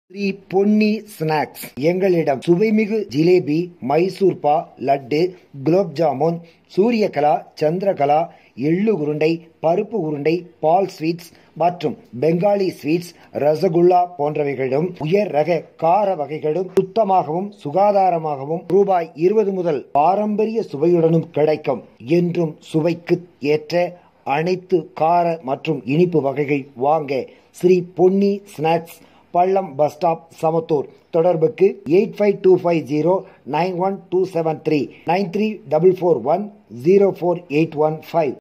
Sri Ponni snacks எங்களிடம் சுவைமிகு ஜிலேபி மைசூர் பா லட்டு குலோப் ஜாமுன் சூரியகலா சந்திரகலா எள்ளு உருண்டை பருப்பு உருண்டை பால் ஸ்வீட்ஸ் மற்றும் பெங்காலி ஸ்வீட்ஸ் ரசகுல்லா போன்றவைகளும் உயர் ரக கார வகைகளும் சுத்தமாகவும் சுகாதாரமாகவும் ரூபாய் இருபது முதல் பாரம்பரிய சுவையுடனும் கிடைக்கும் என்றும் சுவைக்கு ஏற்ற அனைத்து கார மற்றும் இனிப்பு வகைகள் வாங்க Sri Ponni snacks Pallam bus stop Samathur தொடர்புக்கு eight five two five zero nine one two seven three nine three double four one zero four eight one five